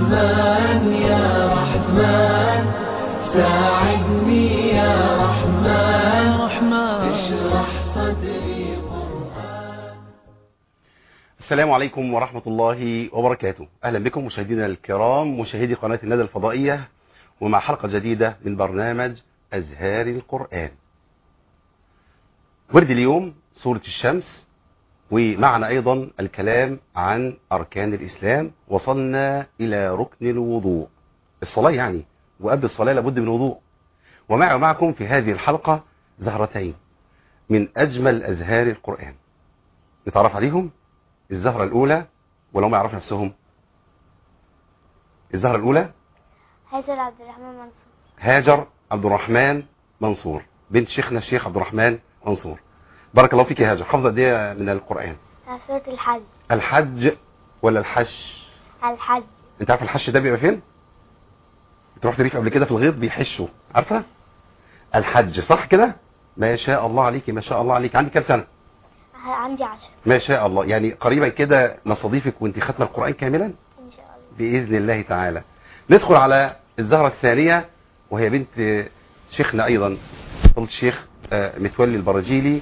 رحمن يا رحمن ساعدني يا رحمن اشرح صدري قرآن السلام عليكم ورحمة الله وبركاته أهلا بكم مشاهدينا الكرام مشاهدي قناة الندى الفضائية ومع حلقة جديدة من برنامج أزهار القرآن ورد اليوم سورة الشمس ومعنا أيضا الكلام عن أركان الإسلام وصلنا إلى ركن الوضوء الصلاة يعني وقبل الصلاة لابد من وضوء ومعي ومعكم في هذه الحلقة زهرتين من أجمل أزهار القرآن نتعرف عليهم الزهرة الأولى ولو ما يعرف نفسهم الزهرة الأولى هاجر عبد الرحمن منصور هاجر عبد الرحمن منصور بنت شيخنا الشيخ عبد الرحمن منصور بارك الله فيك يا هاجر حافظة دي من القرآن على سورة الحج الحج ولا الحش الحج انت عارف الحش ده بيبقى فين انت رحت ريف قبل كده في الغيط بيحشوا عارفه الحج صح كده ما شاء الله عليكي ما شاء الله عليك عندك كام سنه عندي عشر ما شاء الله يعني قريبا كده نستضيفك وانت ختمه القران كاملا إن شاء الله باذن الله تعالى ندخل على الزهره الثانيه وهي بنت شيخنا ايضا فضيله الشيخ آه، متولي البراجيلي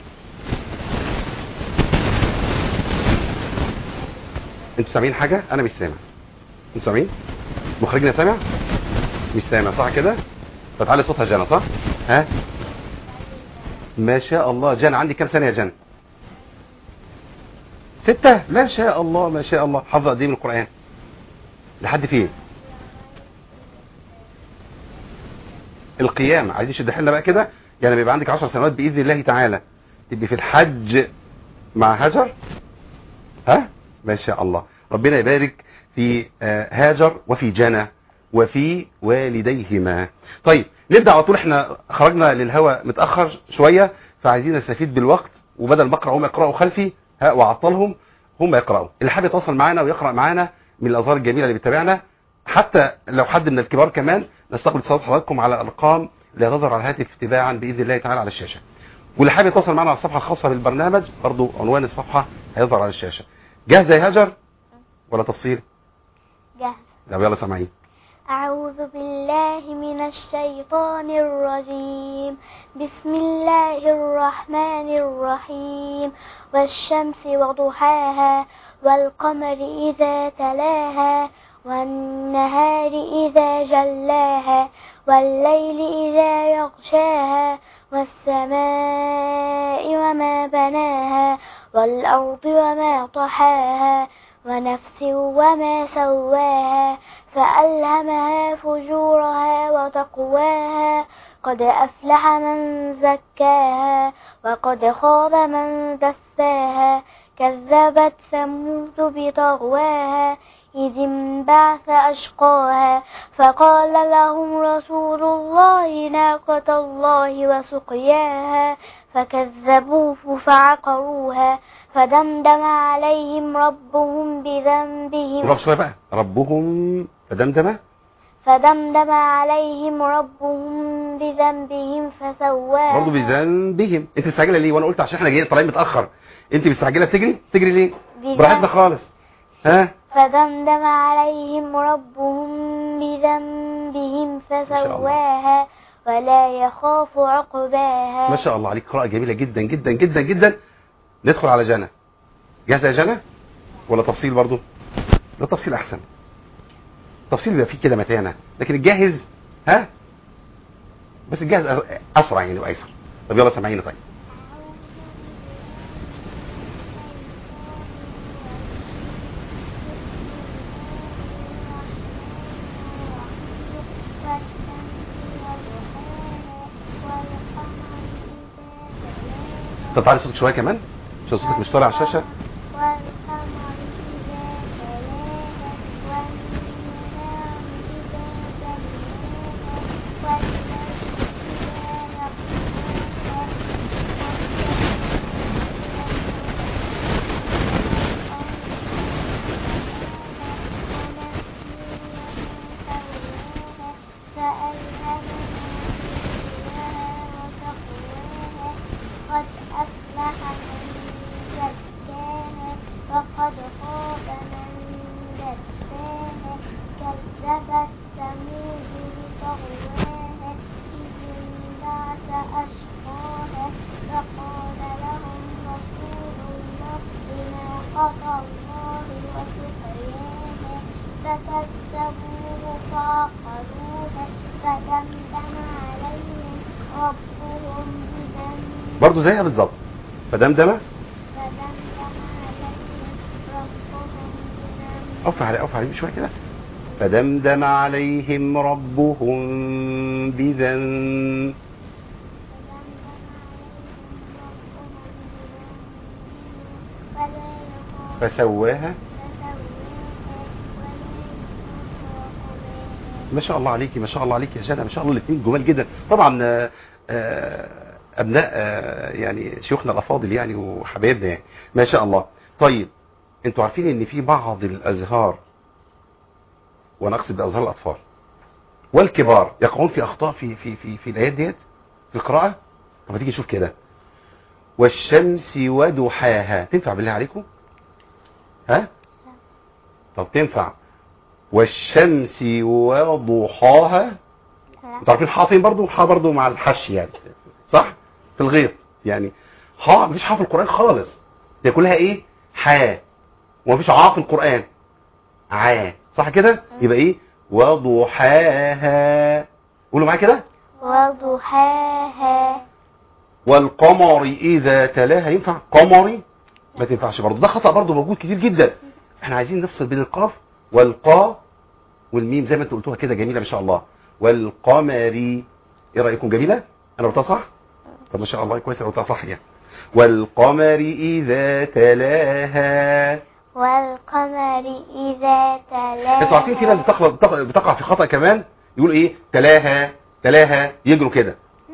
انتوا سامعين حاجه انا مش سامع انتوا سامعين مخرجنا سامع مش سامع صح كده فتعالي صوتها جنى صح ها ما شاء الله جنى عندي كام سنه يا جنى ستة ما شاء الله ما شاء الله حافظة قد ايه من القرآن لحد فين القيام عايزين نشد حيلنا بقى كده يعني بيبقى عندك 10 سنوات بإذن الله تعالى تبقي في الحج مع هاجر ها ما شاء الله ربنا يبارك في آه، هاجر وفي جنى وفي والديهما طيب نبدأ على طول احنا خرجنا للهواء متأخر شوية فعايزين نستفيد بالوقت وبدل ما اقرا هم يقرأوا خلفي ها واعطلهم هم يقرأوا اللي حابب يتواصل معانا ويقرأ معانا من الأزهار الجميلة اللي بتتابعنا حتى لو حد من الكبار كمان نستقبل اتصالات حضراتكم على الأرقام اللي هتظهر على الهاتف تباعا بإذن الله تعالى على الشاشة واللي حابب يتواصل معنا على الصفحة الخاصة بالبرنامج برضو عنوان الصفحة هيظهر على الشاشة جاهزة يا هاجر ولا تفصيل جاهز طب يلا سامعين أعوذ بالله من الشيطان الرجيم بسم الله الرحمن الرحيم والشمس وضحاها والقمر إذا تلاها والنهار إذا جلاها والليل إذا يغشاها والسماء وما بناها والأرض وما طحاها ونفس وما سواها فألهمها فجورها وتقواها قد أفلح من زكاها وقد خاب من دساها كذبت ثمود بطغواها إذ انبعث أشقاها فقال لهم رسول الله ناقة الله وسقياها فكذبوه فعقروها فدمدم عليهم ربهم بذنبهم نروح شوية بقى ربهم فدمدم فدمدم عليهم ربهم بذنبهم فسواها برضه بذنبهم انت مستعجله ليه وانا قلت عشان احنا جايين طالعين متاخر انت مستعجله تجري تجري ليه بذنب- براحتنا خالص ها فدمدم عليهم ربهم بذنبهم فسواها ولا يخاف عقباها ما شاء الله عليك قراءه جميله جدا جدا جدا جدا ندخل على جنى جاهزه يا جنى ولا تفصيل برضه ده تفصيل احسن تفصيل بيبقى فيه كده متانه لكن الجاهز ها بس الجاهز اسرع يعني وايسر طب يلا سامعيني طيب طب تعالي صوتك شويه كمان عشان صوتك مش طالع على الشاشه قد أفلح من زكاها فكذبوه فعقروها فدمدم عليهم ربهم بذنب برضه زيها بالظبط فدمدم فدمدم عليهم ربهم بذنب اوف عليه اوف عليه شويه كده فدمدم عليهم ربهم بذنب فسواها ما شاء الله عليكي ما شاء الله عليكي يا جنى ما شاء الله الاثنين جمال جدا طبعا آه، آه، ابناء آه، يعني شيوخنا الافاضل يعني وحبايبنا يعني ما شاء الله طيب انتوا عارفين ان في بعض الازهار وانا اقصد بازهار الاطفال والكبار يقعون في اخطاء في في في في الايات ديت في القراءه طب ما تيجي نشوف كده والشمس وضحاها تنفع بالله عليكم ها طب تنفع والشمس وضحاها انتوا عارفين حاء فين برضه حاء برضه مع الحش يعني صح في الغيط يعني حاء مفيش حاء في القران خالص هي كلها ايه حاء ومفيش عاء في القران عا صح كده يبقى ايه وضحاها قولوا معايا كده وضحاها والقمر اذا تلاها ينفع قمري ما تنفعش برضه ده خطأ برضه موجود كتير جدا احنا عايزين نفصل بين القاف والقا والميم زي ما انتوا قلتوها كده جميله ما شاء الله والقمري ايه رايكم جميله انا قلتها صح طب ما شاء الله كويس انا قلتها صح يعني والقمر اذا تلاها والقمر إذا تلاها انتوا عارفين في ناس بتخلط بتقع, بتقع في خطأ كمان يقول ايه تلاها تلاها يجروا كده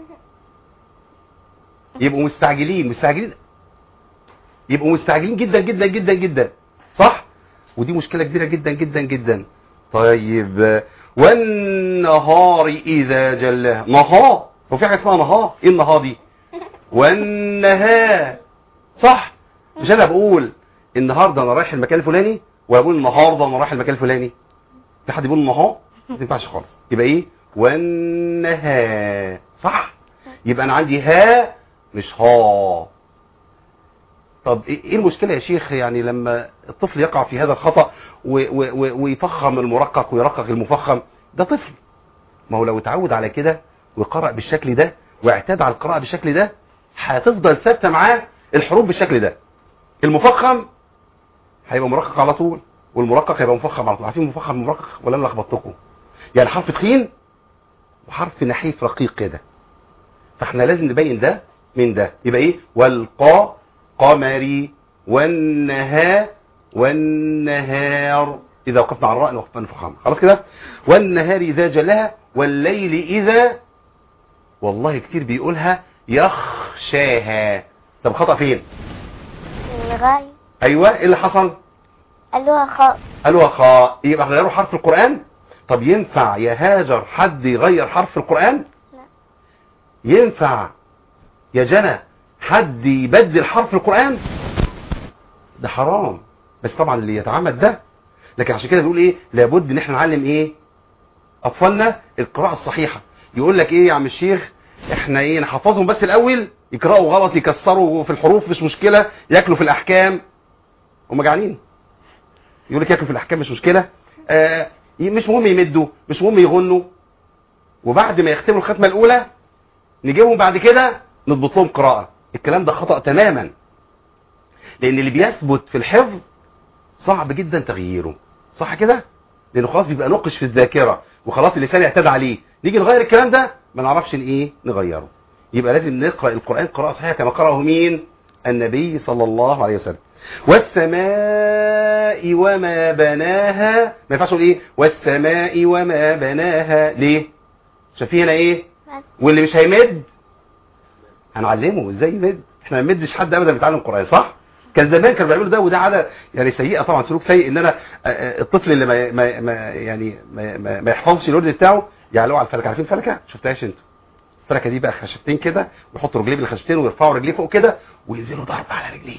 يبقوا مستعجلين مستعجلين يبقوا مستعجلين جدا جدا جدا جدا صح ودي مشكلة كبيرة جدا جدا جدا طيب والنهار إذا جلاها نهار هو في حاجة اسمها نهار ايه النهار دي والنهار صح مش انا بقول النهارده انا رايح المكان الفلاني ولا بقول النهارده انا رايح المكان الفلاني في حد بيقول النهار ما تنفعش خالص يبقى ايه والنهار صح يبقى انا عندي ها مش ها طب ايه إيه المشكله يا شيخ يعني لما الطفل يقع في هذا الخطا و- و- و- ويفخم المرقق ويرقق المفخم ده طفل ما هو لو اتعود على كده وقرأ بالشكل ده واعتاد على القراءه بالشكل ده هتفضل ثابته معاه الحروف بالشكل ده المفخم هيبقى مرقق على طول والمرقق هيبقى مفخم على طول عارفين مفخم مرقق ولا انا لخبطتكم يعني حرف تخين وحرف نحيف رقيق كده فاحنا لازم نبين ده من ده يبقى ايه والقا قمري والنها والنهار اذا وقفنا على الراء وقفنا نفخم خلاص كده والنهار اذا جلاها والليل اذا والله كتير بيقولها يخشاها طب خطأ فين الغاية ايوه ايه اللي حصل قالوها خاء قالوا خاء يبقى غيروا حرف القرآن طب ينفع يا هاجر حد يغير حرف القرآن لا. ينفع يا جنى حد يبدل حرف القرآن ده حرام بس طبعا اللي يتعمد ده لكن عشان كده بنقول ايه لابد ان احنا نعلم ايه اطفالنا القراءة الصحيحة يقول لك ايه يا عم الشيخ احنا ايه نحفظهم بس الاول يقرأوا غلط يكسروا في الحروف مش مشكلة ياكلوا في الاحكام هم جعانين يقول لك ياكلوا في الاحكام مش مشكله آه مش مهم يمدوا مش مهم يغنوا وبعد ما يختموا الختمه الاولى نجيبهم بعد كده نضبط لهم قراءه الكلام ده خطا تماما لان اللي بيثبت في الحفظ صعب جدا تغييره صح كده لانه خلاص بيبقى نقش في الذاكره وخلاص اللسان اعتاد عليه نيجي نغير الكلام ده ما نعرفش ايه نغيره يبقى لازم نقرا القران قراءه صحيحه كما قرأه مين النبي صلى الله عليه وسلم والسماء وما بناها ما ينفعش اقول ايه والسماء وما بناها ليه شايفين هنا ايه واللي مش هيمد هنعلمه ازاي يمد احنا ما نمدش حد ابدا بيتعلم قران صح كان زمان كانوا بيعملوا ده وده عاده يعني سيئه طبعا سلوك سيء ان انا آه، آه، الطفل اللي ما ما ما يعني ما, ما, ما يحفظش الورد بتاعه يعلقوه على الفلكه عارفين الفلكه شفتهاش انتوا الفلكه دي بقى خشبتين كده ويحطوا رجليه بالخشبتين ويرفعوا رجليه فوق كده وينزلوا ضرب على رجليه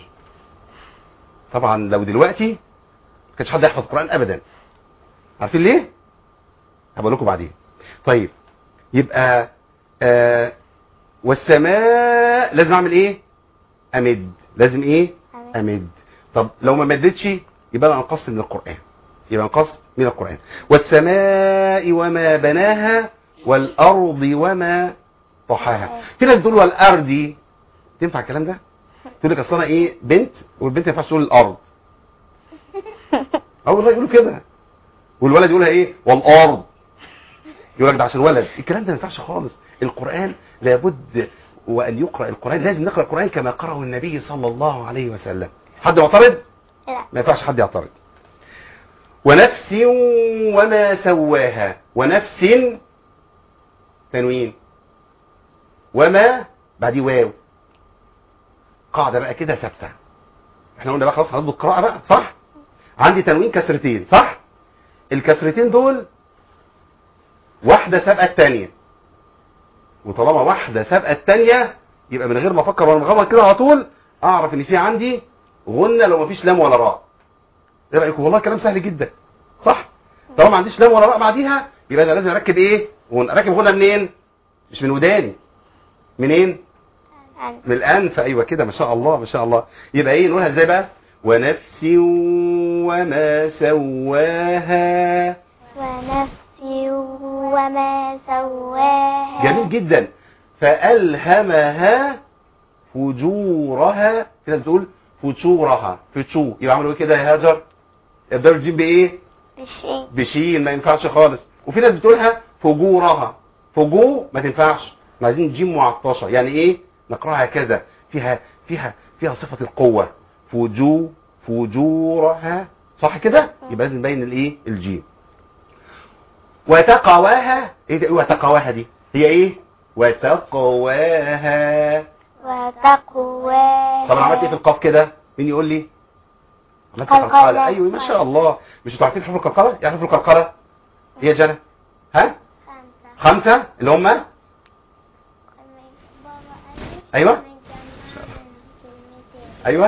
طبعا لو دلوقتي ما كانش حد يحفظ القران ابدا عارفين ليه هبقول لكم بعدين طيب يبقى آه والسماء لازم اعمل ايه امد لازم ايه أمد. امد طب لو ما مدتش يبقى انا انقصت من القران يبقى انقص من القرآن والسماء وما بناها والأرض وما طحاها في ناس تقول والأرض تنفع الكلام ده تقول لك اصل انا ايه بنت والبنت ما ينفعش تقول الارض او والله يقولوا كده والولد يقولها ايه والارض يقول لك ده عشان ولد الكلام ده ما ينفعش خالص القران لابد وان يقرا القران لازم نقرا القران كما قرأه النبي صلى الله عليه وسلم حد معترض لا ما ينفعش حد يعترض ونفس وما سواها ونفس تنوين وما بعديه واو قاعده بقى كده ثابته احنا قلنا بقى خلاص هنضبط القراءه بقى صح عندي تنوين كسرتين صح الكسرتين دول واحده سابقه الثانيه وطالما واحده سابقه الثانيه يبقى من غير ما افكر وانا مغمض كده على طول اعرف ان في عندي غنه لو مفيش لام ولا راء ايه رايكم والله كلام سهل جدا صح طالما ما عنديش لام ولا راء بعديها يبقى انا لازم اركب ايه غنة. اركب غنه منين مش من وداني منين عن من الانف ايوه كده ما شاء الله ما شاء الله يبقى ايه نقولها ازاي بقى ونفس وما سواها ونفس وما سواها جميل جدا فالهمها فجورها في ناس بتقول فجورها فجو يبقى عملوا ايه كده يا هاجر يبداوا الجيم بايه بشيء بشين ما ينفعش خالص وفي ناس بتقولها فجورها فجو ما تنفعش احنا عايزين جيم معطشه يعني ايه نقراها كذا فيها فيها فيها صفه القوه فجو فجورها صح كده يبقى لازم نبين الايه الجيم وتقواها ايه ده ايه وتقواها دي هي ايه وتقواها وتقواها طب انا عملت ايه في القاف كده مين يقول لي عملت قلقلة. قلقله ايوه ما شاء الله مش انتوا عارفين حروف القلقله ايه حروف القلقله هي يا جنى ها خمسة خمسه اللي هم أيوة. ايوه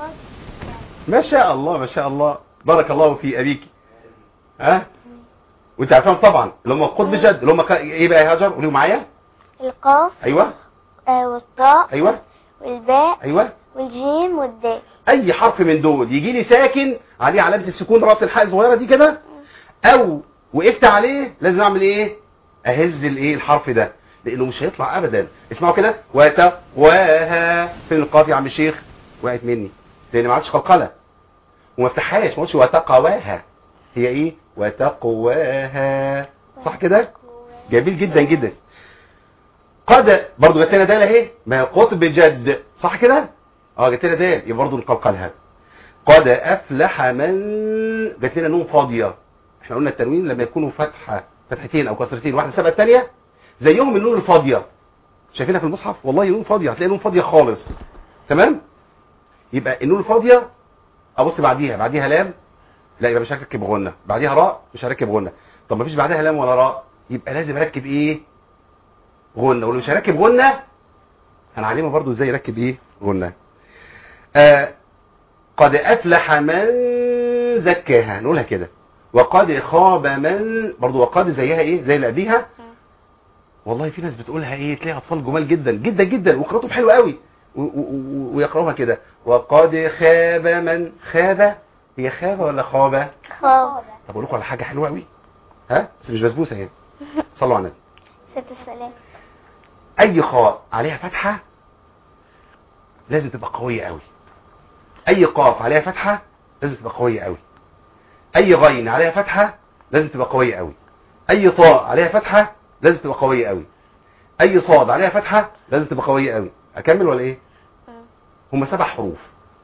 ما شاء الله ما شاء الله بارك الله في ابيك ها وانت عارفهم طبعا اللي هم قطب جد اللي هم ك- ايه بقى يا هاجر قولوا معايا القاف ايوه آه، والطاء ايوه والباء ايوه والجيم والدال اي حرف من دول يجي لي ساكن عليه علامه السكون راس الحاء الصغيره دي كده او وقفت عليه لازم اعمل ايه اهز الايه الحرف ده لانه مش هيطلع ابدا اسمعوا كده وتقواها فين القاف يا عم الشيخ وقعت مني لان ما عادش قلقله وما افتحهاش ما قلتش وتقواها هي ايه وتقواها صح كده جميل جدا جدا قد برضو جت لنا دال اهي ما قطب جد صح كده اه جت لنا دال يبقى برضو نقلقلها قد افلح من جت لنا نون فاضيه احنا قلنا التنوين لما يكونوا فتحه فتحتين او كسرتين واحده سبقه الثانيه زيهم النون الفاضيه شايفينها في المصحف والله نون فاضيه هتلاقي نون فاضيه خالص تمام يبقى النون الفاضيه ابص بعديها بعديها لام لا يبقى مش هركب غنه بعديها راء مش هركب غنه طب ما فيش بعدها لام ولا راء يبقى لازم اركب ايه غنه واللي مش هركب غنه هنعلمه برضو ازاي يركب ايه غنه آه قد افلح من زكاها نقولها كده وقد خاب من برضو وقد زيها ايه زي اللي قبليها والله في ناس بتقولها ايه تلاقي اطفال جمال جدا جدا جدا وقراءتهم حلوه قوي و- و- و- ويقراوها كده وقد خاب من خاب هي خاب ولا خاب خاب طب اقول لكم على حاجه حلوه قوي ها بس مش بسبوسه يعني صلوا على النبي ست السلام اي خاء عليها فتحه لازم تبقى قويه قوي اي قاف عليها فتحه لازم تبقى قويه قوي اي غين عليها فتحه لازم تبقى قويه قوي اي طاء عليها فتحه لازم تبقى قويه قوي اي صاد عليها فتحه لازم تبقى قويه قوي اكمل ولا ايه هم سبع حروف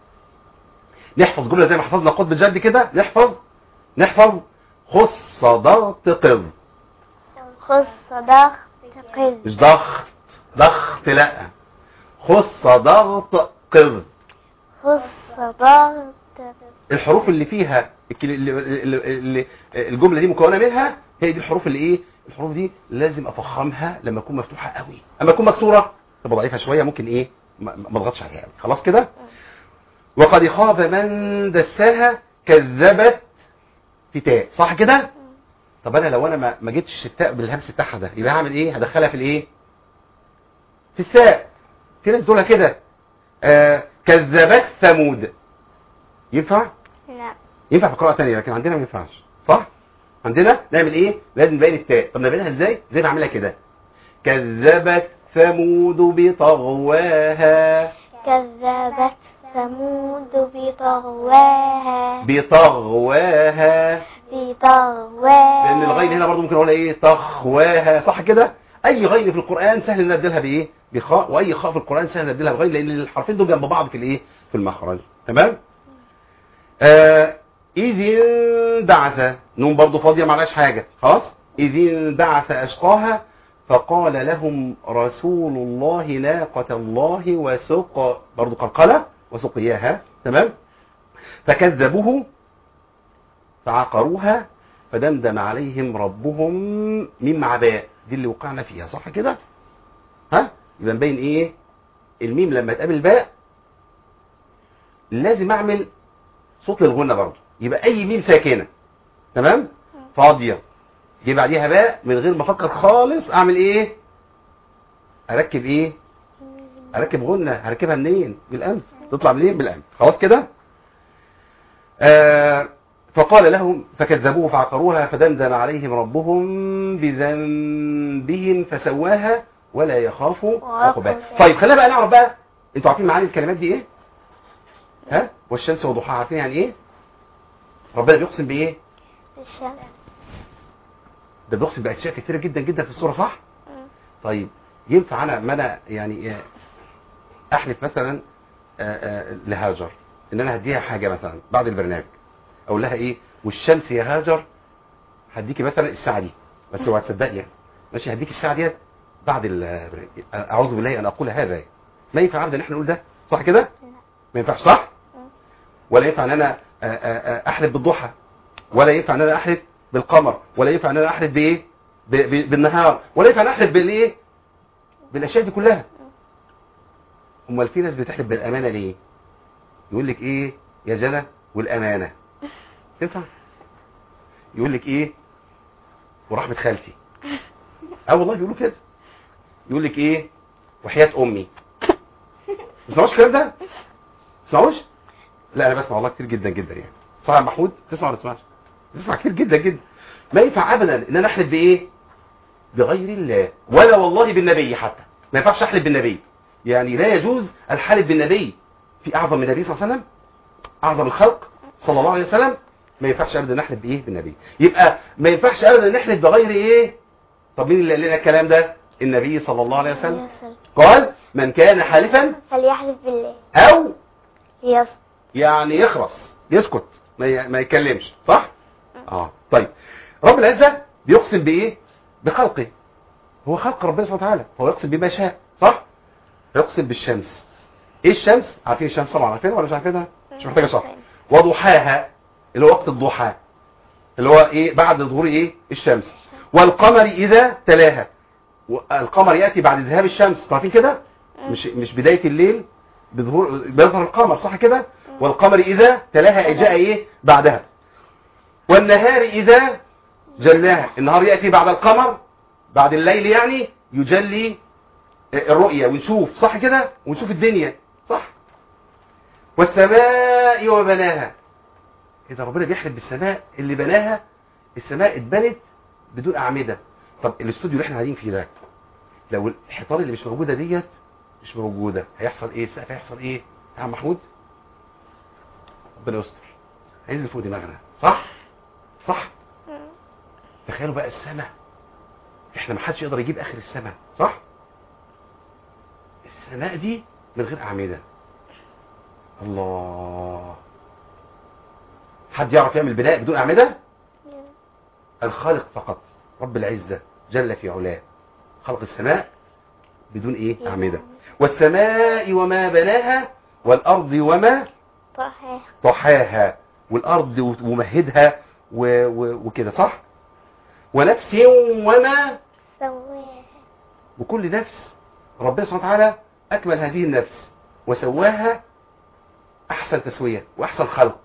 نحفظ جمله زي ما حفظنا قطب الجد كده نحفظ نحفظ خص ضغط قض خص ضغط قز مش ضغط ضغط لا خص ضغط قض خص ضغط الحروف اللي فيها الكل- اللي اللي اللي الجمله دي مكونه منها هي دي الحروف اللي ايه الحروف دي لازم افخمها لما تكون مفتوحه قوي اما تكون مكسوره تبقى ضعيفه شويه ممكن ايه ما ما اضغطش عليها قوي خلاص كده وقد خاب من دساها كذبت في تاء صح كده طب انا لو انا ما ما جبتش التاء بالهمس بتاعها ده يبقى هعمل ايه هدخلها في الايه في الساء في ناس تقولها كده آه كذبت ثمود ينفع لا ينفع في قراءة تانية لكن عندنا ما ينفعش صح عندنا نعمل ايه لازم نبين التاء طب نبينها ازاي زي ما اعملها كده كذبت ثمود بطغواها كذبت ثمود بطغواها بطغواها بطغواها لان الغين هنا برضو ممكن اقول ايه تخواها صح كده اي غين في القران سهل ان نبدلها بايه بخاء واي خاء في القران سهل نبدلها بغين لان الحرفين دول جنب بعض في الايه في المخرج تمام آه اذ انبعث نون برضو فاضيه معلهاش حاجه خلاص اذ انبعث اشقاها فقال لهم رسول الله ناقة الله وسق برضو قلقلة وسقياها تمام فكذبوه فعقروها فدمدم عليهم ربهم ميم مع باء دي اللي وقعنا فيها صح كده ها يبقى مبين ايه الميم لما تقابل باء لازم اعمل صوت للغنة برضه يبقى اي ميم ساكنه تمام فاضيه جه بعديها باء من غير ما افكر خالص اعمل ايه اركب ايه اركب غنة هركبها منين بالانف تطلع منين بالانف خلاص كده آه فقال لهم فكذبوه فعقروها فدمدم عليهم ربهم بذنبهم فسواها ولا يخاف عقباها طيب خلينا بقى نعرف بقى انتوا عارفين معاني الكلمات دي ايه ها والشمس وضحاها عارفين يعني ايه ربنا بيقسم بايه الشمس ده بيقسم باشياء كتيره جدا جدا في السوره صح مم. طيب ينفع انا ما انا يعني آه، احلف مثلا آه، آه، لهاجر ان انا هديها حاجه مثلا بعد البرنامج اقول لها ايه والشمس يا هاجر هديكي مثلا الساعه دي بس اوعى تصدقي يعني. ماشي هديك الساعه ديت بعد البرنامج اعوذ بالله ان اقول هذا يعني. ما ينفع ابدا ان احنا نقول ده صح كده ما ينفعش صح مم. ولا ينفع ان انا آه، آه، آه، احلف بالضحى ولا ينفع ان انا احلف بالقمر ولا ينفع ان انا احلف بايه ب- ب- بالنهار ولا ينفع ان أنا احلف بالايه بالاشياء دي كلها امال في ناس بتحلف بالامانه ليه يقول لك ايه يا جنى والامانه تنفع يقول لك ايه ورحمه خالتي اه والله بيقولوا كده يقول لك ايه وحياه امي ما تسمعوش الكلام ده ما تسمعوش لا انا بسمع والله كتير جدا جدا يعني صح يا محمود تسمع ولا ما تسمعش تسمع كتير جدا جدا ما ينفع ابدا ان انا احلف بايه بغير الله ولا والله بالنبي حتى ما ينفعش احلف بالنبي يعني لا يجوز الحلف بالنبي في اعظم من النبي صلى الله عليه وسلم اعظم الخلق صلى الله عليه وسلم ما ينفعش ابدا نحلف بايه بالنبي يبقى ما ينفعش ابدا نحلف بغير ايه طب مين اللي قال لنا الكلام ده النبي صلى الله عليه وسلم قال من كان حالفا فليحلف بالله او يص يعني يخرس يسكت ما ي- ما يتكلمش صح اه طيب رب العزه بيقسم بايه بخلقه هو خلق ربنا سبحانه وتعالى هو يقسم بما شاء صح يقسم بالشمس ايه الشمس عارفين الشمس طبعا عارفينها ولا مش عارفينها مش محتاجه شرح وضحاها اللي هو وقت الضحى اللي هو ايه بعد ظهور ايه الشمس والقمر اذا تلاها القمر ياتي بعد ذهاب الشمس عارفين كده مش مش بدايه الليل بظهور بيظهر القمر صح كده والقمر اذا تلاها جاء ايه بعدها والنهار اذا جلاها النهار ياتي بعد القمر بعد الليل يعني يجلي الرؤيه ونشوف صح كده ونشوف الدنيا صح والسماء وبناها اذا ربنا بيحلف بالسماء اللي بناها السماء اتبنت بدون اعمده طب الاستوديو اللي احنا قاعدين فيه ده لو الحيطان اللي مش موجوده ديت مش موجوده هيحصل ايه السقف هيحصل ايه يا عم محمود ربنا يستر هينزل فوق دماغنا صح صح تخيلوا بقى السماء احنا ما حدش يقدر يجيب اخر السماء صح السماء دي من غير اعمده الله حد يعرف يعمل بناء بدون اعمده الخالق فقط رب العزه جل في علاه خلق السماء بدون ايه اعمده والسماء وما بناها والارض وما صحيح طحاها والارض ومهدها و- و- وكده صح ونفس وما سويها وكل نفس ربنا سبحانه وتعالى اكمل هذه النفس وسواها احسن تسويه واحسن خلق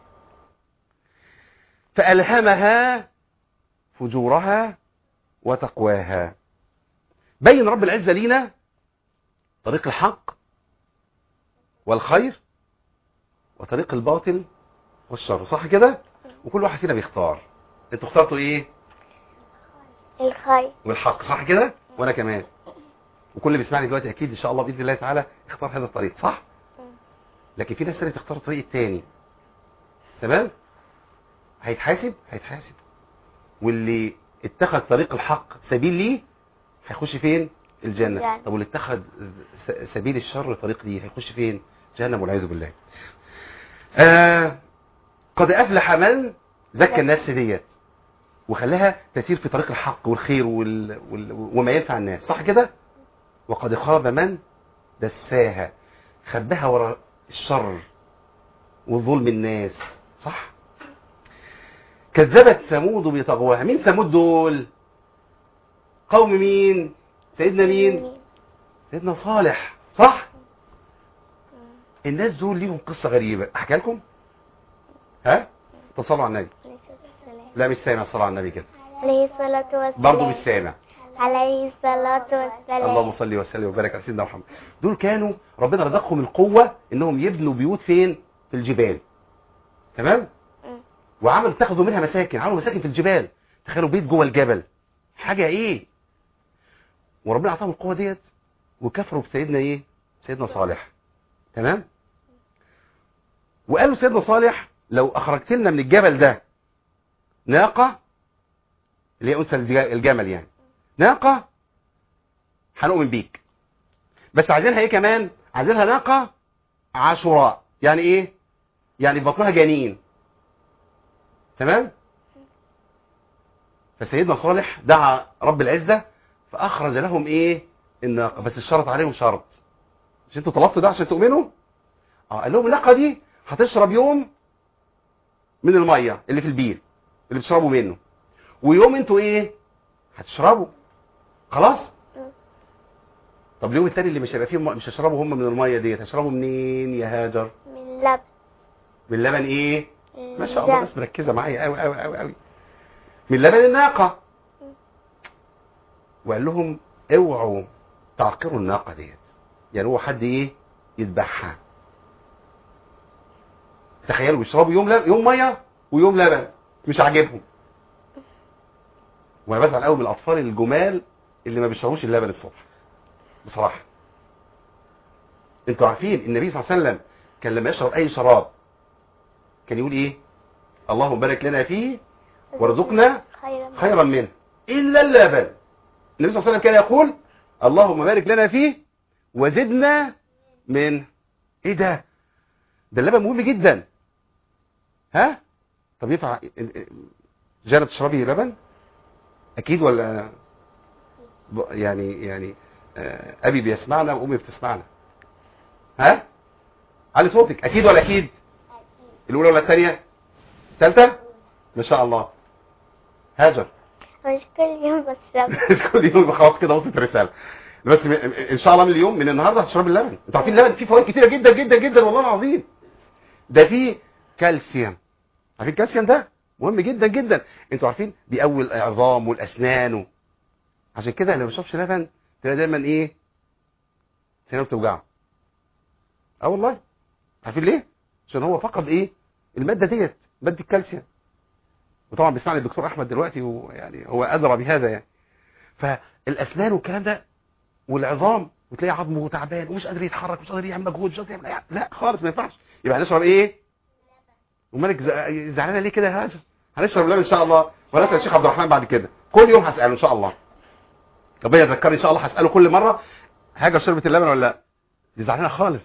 فالهمها فجورها وتقواها بين رب العزه لينا طريق الحق والخير وطريق الباطل والشر صح كده وكل واحد فينا بيختار انتوا اخترتوا ايه الخير والحق صح كده وانا كمان وكل اللي بيسمعني دلوقتي اكيد ان شاء الله باذن الله تعالى اختار هذا الطريق صح لكن في ناس ثانيه تختار الطريق الثاني تمام هيتحاسب هيتحاسب واللي اتخذ طريق الحق سبيل ليه هيخش فين الجنه الجنة. طب واللي اتخذ س- سبيل الشر طريق ليه هيخش فين جهنم والعياذ بالله آه قد افلح من زكى النفس ديت وخلاها تسير في طريق الحق والخير وال... وال... وما ينفع الناس صح كده وقد خاب من دساها خبها ورا الشر وظلم الناس صح كذبت ثمود بطغواها مين ثمود دول قوم مين سيدنا مين سيدنا صالح صح الناس دول ليهم قصة غريبة احكي لكم ها تصلوا على النبي لا مش سامع الصلاة على النبي كده عليه الصلاة والسلام برضه مش سامع عليه الصلاة والسلام اللهم صل وسلم وبارك على سيدنا محمد دول كانوا ربنا رزقهم القوة انهم يبنوا بيوت فين في الجبال تمام مم. وعملوا اتخذوا منها مساكن عملوا مساكن في الجبال تخيلوا بيت جوه الجبل حاجة ايه وربنا اعطاهم القوة ديت وكفروا بسيدنا ايه سيدنا صالح تمام وقالوا سيدنا صالح لو اخرجت لنا من الجبل ده ناقة اللي هي انثى الج- الجمل يعني ناقة هنؤمن بيك بس عايزينها ايه كمان عايزينها ناقة عاشوراء يعني ايه يعني في بطنها جنين تمام فسيدنا صالح دعا رب العزة فأخرج لهم إيه الناقة بس اشترط عليهم شرط مش انتوا طلبتوا ده عشان تؤمنوا اه قال لهم الناقة دي هتشرب يوم من المية اللي في البير اللي بتشربوا منه ويوم انتوا ايه هتشربوا خلاص مم. طب اليوم التاني اللي مش هيبقى فيه م- مش هيشربوا هم من المية ديت هيشربوا منين يا هاجر من لبن من لبن ايه ما شاء الله الجمل. ناس مركزه معايا قوي قوي قوي قوي من لبن الناقه وقال لهم اوعوا تعقروا الناقه ديت يعني هو حد ايه يذبحها تخيلوا بيشربوا يوم لب... يوم ميه ويوم لبن مش عاجبهم وانا بزعل قوي من الاطفال الجمال اللي ما بيشربوش اللبن الصبح بصراحه انتوا عارفين النبي صلى الله عليه وسلم كان لما يشرب اي شراب كان يقول ايه اللهم بارك لنا فيه وارزقنا خيرا خيرا منه الا اللبن النبي صلى الله عليه وسلم كان يقول اللهم بارك لنا فيه وزدنا من ايه ده ده اللبن مهم جدا ها طب ينفع جانا تشربي لبن اكيد ولا ب- يعني يعني آه، ابي بيسمعنا وامي بتسمعنا ها علي صوتك اكيد ولا اكيد الاولى ولا الثانيه الثالثه ما شاء الله هاجر مش كل يوم بشرب مش كل يوم يبقى خلاص كده وصلت الرساله بس م- ان شاء الله من اليوم من النهارده هتشرب اللبن انتوا عارفين اللبن فيه فوائد كتيره جدا جدا جدا والله العظيم ده فيه كالسيوم عارفين الكالسيوم ده مهم جدا جدا انتوا عارفين بيقوي العظام والاسنان و... عشان كده اللي ما بيشربش لبن تلاقي دايما ايه سنانه بتوجعه اه والله عارفين ليه عشان هو فقد ايه الماده ديت ماده الكالسيوم وطبعا بيسمعني الدكتور احمد دلوقتي ويعني هو ادرى بهذا يعني فالاسنان والكلام ده والعظام وتلاقي عظمه تعبان ومش قادر يتحرك مش قادر يعمل مجهود مش قادر يعمل أي- لا خالص ما ينفعش يبقى هنشرب ايه ومالك ز- زعلانه ليه كده يا هاجر هنشرب لبن ان شاء الله ونسال الشيخ عبد الرحمن بعد كده كل يوم هساله ان شاء الله ربنا يذكرني ان شاء الله هساله كل مره هاجر شربت اللبن ولا لا دي زعلانه خالص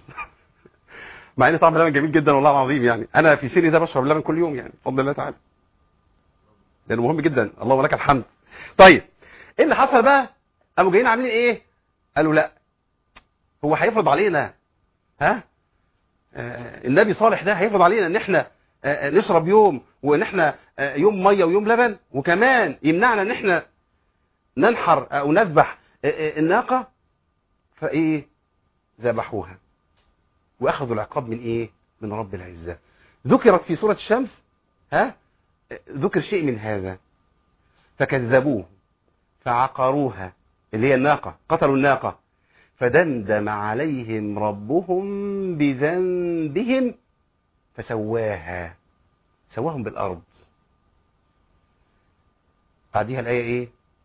مع ان طعم اللبن جميل جدا والله العظيم يعني انا في سني ده بشرب لبن كل يوم يعني بفضل الله تعالى لانه مهم جدا اللهم لك الحمد طيب ايه اللي حصل بقى قاموا جايين عاملين ايه قالوا لا هو هيفرض علينا ها آه النبي صالح ده هيفرض علينا ان احنا آه آه، نشرب يوم وان احنا آه يوم ميه ويوم لبن وكمان يمنعنا ان احنا ننحر او نذبح آه آه الناقه فايه ذبحوها واخذوا العقاب من ايه من رب العزه ذكرت في سوره الشمس ها آه، ذكر شيء من هذا فكذبوه فعقروها اللي هي الناقة قتلوا الناقة فدمدم عليهم ربهم بذنبهم فسواها سواهم بالأرض بعديها الايه ايه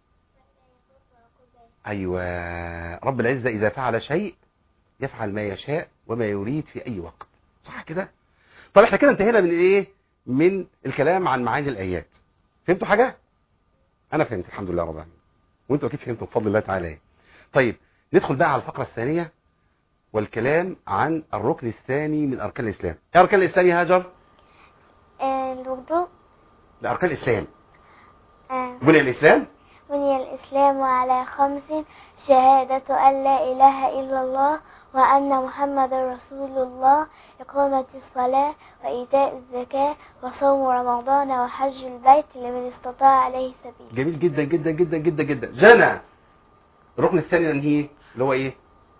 ايوه رب العزه اذا فعل شيء يفعل ما يشاء وما يريد في اي وقت صح كده طب احنا كده انتهينا من ايه من الكلام عن معاني الايات فهمتوا حاجه انا فهمت الحمد لله رب العالمين وانتوا اكيد فهمتوا بفضل الله تعالى طيب ندخل بقى على الفقره الثانيه والكلام عن الركن الثاني من اركان الاسلام ايه اركان الاسلام يا هاجر الوضوء ده اركان الاسلام آه، بني الاسلام بني الإسلام على خمس شهادة أن لا إله إلا الله وأن محمد رسول الله إقامة الصلاة وإيتاء الزكاة وصوم رمضان وحج البيت لمن استطاع عليه سبيل جميل جدا جدا جدا جدا جدا جنى الركن الثاني اللي هي اللي هو ايه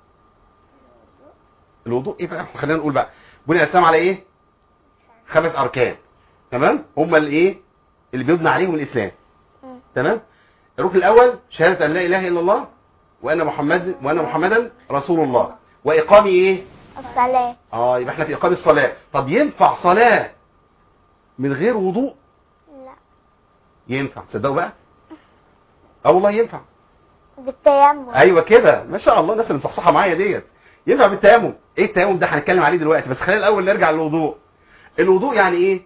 الوضوء ايه بقى خلينا نقول بقى بني الاسلام على ايه خمس اركان تمام هم اللي ايه اللي بيبنى عليهم الاسلام مم. تمام الركن الاول شهاده ان لا اله الا الله وان محمد وان محمدا رسول الله واقام ايه الصلاة اه يبقى احنا في اقام الصلاه طب ينفع صلاه من غير وضوء لا ينفع تصدقوا بقى اه والله ينفع بالتيمم ايوه كده ما شاء الله الناس اللي مصحصحه معايا ديت ينفع بالتيمم ايه التيمم ده هنتكلم عليه دلوقتي بس خلينا الاول نرجع للوضوء الوضوء يعني ايه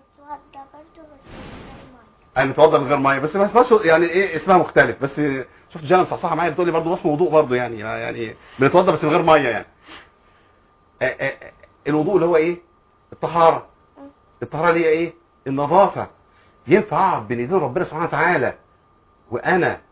انا متوضى من غير ميه بس ما اسمهاش يعني ايه اسمها مختلف بس شفت جانا مصحصحه معايا بتقول لي برضه اسمه وضوء برضه يعني يعني بنتوضى بس من غير ميه يعني آه، آه، آه، الوضوء اللي هو ايه الطهاره الطهاره اللي هي ايه النظافه ينفع اقعد بين ايدين ربنا سبحانه وتعالى وانا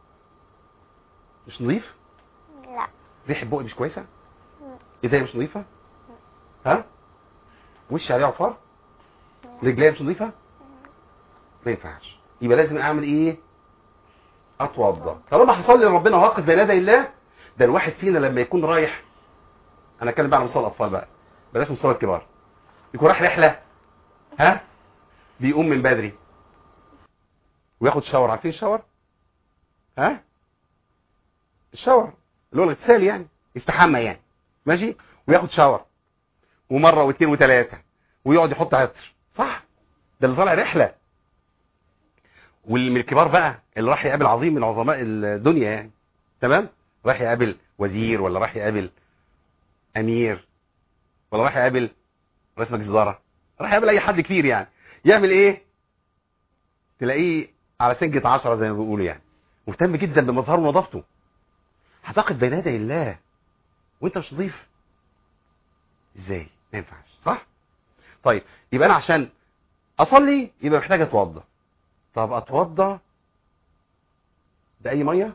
مش نظيف لا ريحه بقي مش كويسه ايديا مش نظيفه ها وشي عليه عفار رجليا مش نظيفه ما ينفعش يبقى لازم اعمل ايه اتوضا طالما هصلي لربنا واقف بين يدي الله ده الواحد فينا لما يكون رايح انا اتكلم بقى عن مستوى الاطفال بقى بلاش مستوى الكبار يكون رايح رحله ها بيقوم من بدري وياخد شاور عارفين الشاور ها الشاور اللي هو الاغتسال يعني يستحمى يعني ماشي وياخد شاور ومره واثنين وثلاثه ويقعد يحط عطر صح ده اللي طالع رحله واللي من الكبار بقى اللي راح يقابل عظيم من عظماء الدنيا يعني تمام راح يقابل وزير ولا راح يقابل امير ولا راح يقابل رئيس مجلس اداره راح يقابل اي حد كبير يعني يعمل ايه تلاقيه على سنجة عشرة زي ما بيقولوا يعني مهتم جدا بمظهره ونظافته هتقف بين يدي الله وانت مش نظيف ازاي ما ينفعش صح طيب يبقى انا عشان اصلي يبقى محتاج اتوضى طب اتوضى باي ميه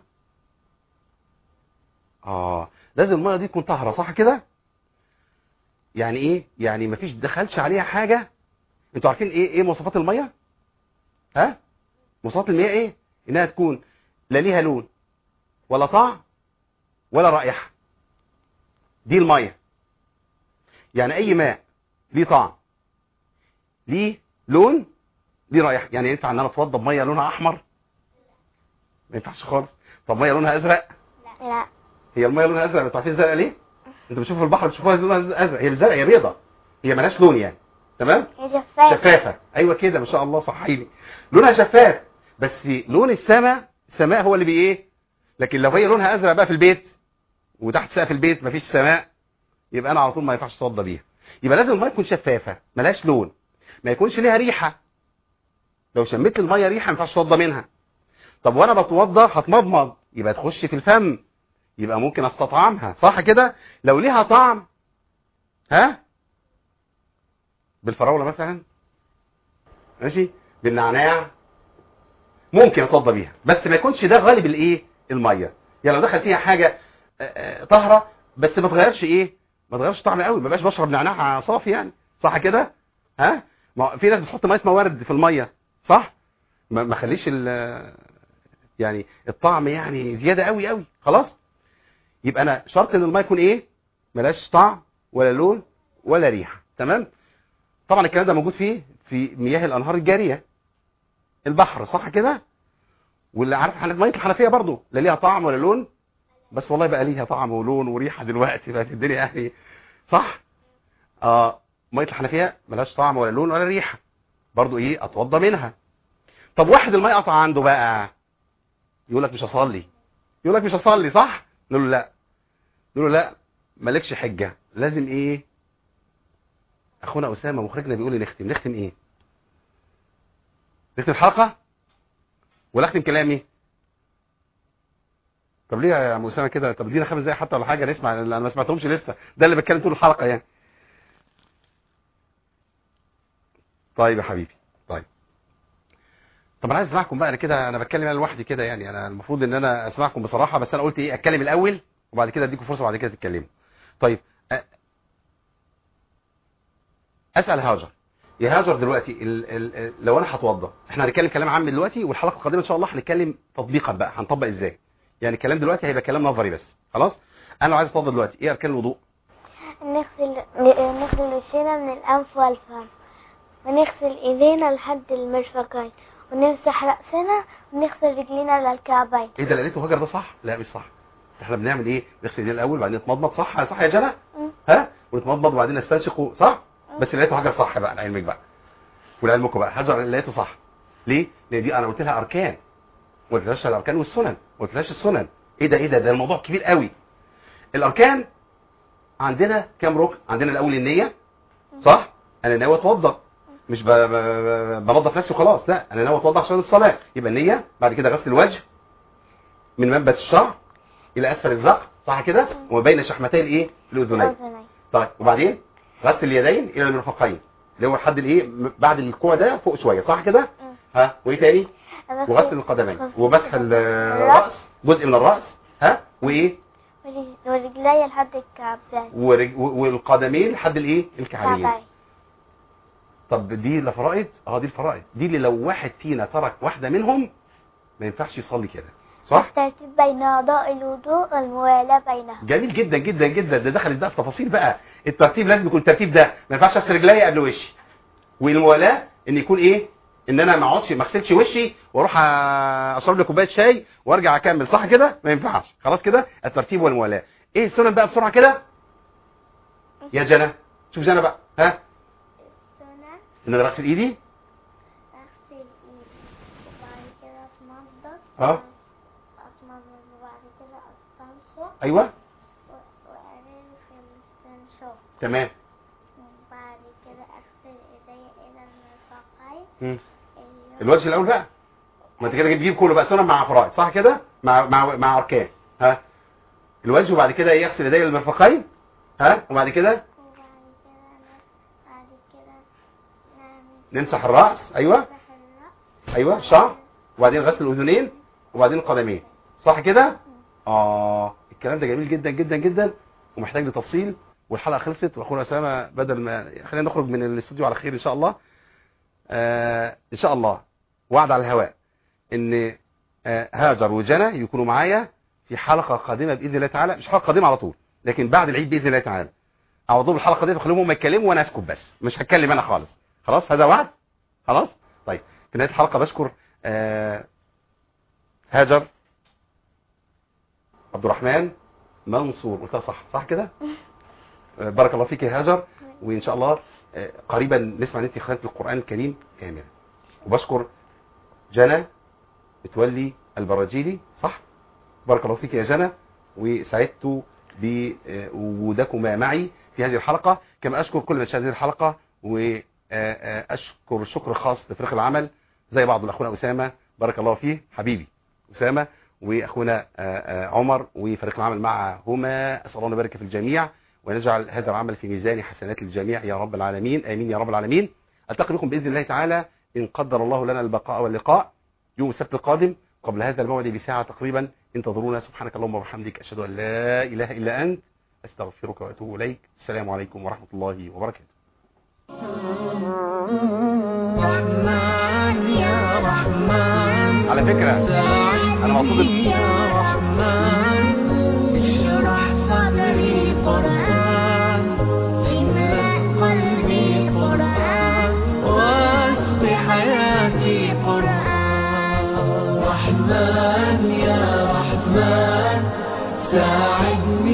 اه لازم الميه دي تكون طاهره صح كده يعني ايه يعني مفيش دخلش عليها حاجه انتوا عارفين ايه ايه مواصفات الميه ها مواصفات المياه ايه انها تكون لا ليها لون ولا طعم ولا رائحه دي الميه يعني اي ماء ليه طعم ليه لون ليه رائحه يعني ينفع ان انا اتوضى بميه لونها احمر ما ينفعش خالص طب ميه لونها ازرق لا هي الميه لونها ازرق انتوا عارفين زرقاء ليه انتوا بتشوفوا في البحر بتشوفوها لونها ازرق هي مش زرقاء هي بيضه هي ملهاش لون يعني تمام هي شفافة شفافه ايوه كده ما شاء الله صحيني لونها شفاف بس لون السماء السماء هو اللي بي ايه لكن لو هي لونها ازرق بقى في البيت وتحت سقف البيت مفيش سماء يبقى انا على طول ما ينفعش اتوضى بيها يبقى لازم الميه تكون شفافه ملهاش لون ما يكونش ليها ريحه لو شميت الميه ريحه ما ينفعش اتوضى منها طب وانا بتوضى هتمضمض يبقى تخش في الفم يبقى ممكن استطعمها صح كده لو ليها طعم ها بالفراوله مثلا ماشي بالنعناع ممكن اتوضى بيها بس ما يكونش ده غالب الايه الميه يعني لو دخل فيها حاجه آه، آه، طاهره بس ما تغيرش ايه ما تغيرش طعم قوي ما بقاش بشرب نعناع صافي يعني صح كده ها ما في ناس بتحط ميه موارد في الميه صح ما ما خليش ال- يعني الطعم يعني زياده قوي قوي خلاص يبقى انا شرط ان الميه يكون ايه ملاش طعم ولا لون ولا ريحه تمام طبعا الكلام ده موجود فيه في مياه الانهار الجاريه البحر صح كده واللي عارف حنف ميه الحنفيه برضو لا ليها طعم ولا لون بس والله بقى ليها طعم ولون وريحه دلوقتي بقت الدنيا يعني صح اه ميه الحنفيه ملهاش طعم ولا لون ولا ريحه برضو ايه اتوضى منها طب واحد الماء قطع عنده بقى يقول لك مش هصلي يقول لك مش هصلي صح نقول له لا نقول له لا مالكش حجه لازم ايه اخونا اسامه مخرجنا بيقول لي نختم نختم ايه نختم الحلقه ولا اختم كلامي طب ليه يا عم اسامه كده طب ادينا خمس دقايق حتى ولا حاجه نسمع انا ما سمعتهمش لسه ده اللي بتكلم طول الحلقه يعني طيب يا حبيبي طيب طب انا عايز اسمعكم بقى انا كده انا بتكلم انا لوحدي كده يعني انا المفروض ان انا اسمعكم بصراحه بس انا قلت ايه اتكلم الاول وبعد كده اديكم فرصه وبعد كده تتكلموا طيب أ- اسال هاجر يا هاجر دلوقتي ال ال ال لو انا هتوضى احنا هنتكلم كلام عام دلوقتي والحلقه القادمه ان شاء الله هنتكلم تطبيقا بقى هنطبق ازاي يعني الكلام دلوقتي هيبقى كلام نظري بس خلاص انا لو عايز اتوضى دلوقتي ايه اركان الوضوء نغسل ن- نغسل وشنا من الأنف والفم ونغسل إيدينا لحد المرفقين ونمسح رأسنا ونغسل رجلينا للكعبين ايه ده اللي لقيته هاجر ده صح لا مش صح احنا بنعمل ايه نغسل ايدينا الاول بعدين نتمضمض صح صح يا جنى مم. ها ونتمضمض وبعدين نستنشق صح بس اللي لقيته هاجر صح بقى لعلمك بقى ولعلمكم بقى هاجر اللي لقيته صح ليه لان دي انا قلت لها اركان ما قلتلهاش الاركان والسنن ما قلتلهاش السنن ايه ده ايه ده ده الموضوع كبير قوي الاركان عندنا كام ركن عندنا الاول النيه صح انا ناوي اتوضى مش ب- ب- ب- بنظف نفسي وخلاص لا انا ناوي اتوضى عشان الصلاه يبقى النيه بعد كده غسل الوجه من منبت الشعر الى اسفل الذقن صح كده وما بين شحمتي الايه الاذنين أذنين طيب وبعدين غسل اليدين الى المرفقين اللي هو لحد الايه م- بعد الكوع ده فوق شويه صح كده مم. ها وايه تاني أغسل وغسل القدمين غسل ومسح ال- الراس جزء من الراس ها وايه ورج- ورجلي لحد الكعبين ورج... و- والقدمين لحد الايه الكعبين كعبين طب دي الفرائض اه دي الفرائض دي اللي لو واحد فينا ترك واحده منهم ما ينفعش يصلي كده صح الترتيب بين أعضاء الوضوء والموالاة بينهم جميل جدا جدا جدا ده دخلت بقى في تفاصيل بقى الترتيب لازم يكون الترتيب ده ما ينفعش اغسل رجلي قبل وشي والموالاه ان يكون ايه ان انا ما اقعدش ما اغسلش وشي واروح أ- اشرب لي كوبايه شاي وارجع اكمل صح كده ما ينفعش خلاص كده الترتيب والموالاه ايه السنن بقى بسرعه كده يا جنى شوف جنى بقى ها سنة ان انا بغسل ايدي أغسل إيدي وبعد كده أتمضض اه. أتمضض وبعد كده أستنشق ايوه و- وأعمل في الاستنشاق تمام وبعد كده أغسل إيدي إلى المرفقين مم. اللي- الوجه الاول بقى ما انت كده بتجيب كله بقى سنن مع فرائض صح كده مع مع مع اركان ها الوجه وبعد كده يغسل يديه للمرفقين ها وبعد كده وبعد كده ن- بعد كده نعمل نمسح الراس ايوه نمسح الرأس ايوه شعر وبعدين غسل الاذنين وبعدين القدمين صح كده اه الكلام ده جميل جدا جدا جدا ومحتاج لتفصيل والحلقه خلصت واخونا اسامه بدل ما خلينا نخرج من الاستوديو على خير ان شاء الله آه ان شاء الله وعد على الهواء ان آه هاجر وجنى يكونوا معايا في حلقه قادمه باذن الله تعالى مش حلقه قادمه على طول لكن بعد العيد باذن الله تعالى اعوضوا بالحلقه دي فخليهم هم يتكلموا وانا اسكت بس مش هتكلم انا خالص خلاص هذا وعد خلاص طيب في نهايه الحلقه بشكر آه هاجر عبد الرحمن منصور قلتها صح صح كده آه، بارك الله فيك يا هاجر وان شاء الله آه، قريبا نسمع ان انت ختمت القران الكريم كاملا وبشكر جنى متولي البراجيلي صح بارك الله فيك يا جنى وسعدت بوجودكما معي في هذه الحلقه كما اشكر كل من شاهد هذه الحلقه واشكر شكر خاص لفريق العمل زي بعض الاخونا اسامه بارك الله فيه حبيبي اسامه واخونا آه، آه، عمر وفريق العمل معهما اسال الله ان يبارك في الجميع ونجعل هذا العمل في ميزان حسنات الجميع يا رب العالمين امين يا رب العالمين التقي بكم باذن الله تعالى ان قدر الله لنا البقاء واللقاء يوم السبت القادم قبل هذا الموعد بساعه تقريبا انتظرونا سبحانك اللهم وبحمدك اشهد ان لا اله الا انت استغفرك واتوب اليك السلام عليكم ورحمه الله وبركاته رحمن يا رحمن على فكره انا مقصود ال- يا رحمن اشرح صدري قرآن املأ قلبي قرآن واسق حياتي قرآن رحمن يا رحمن ساعدني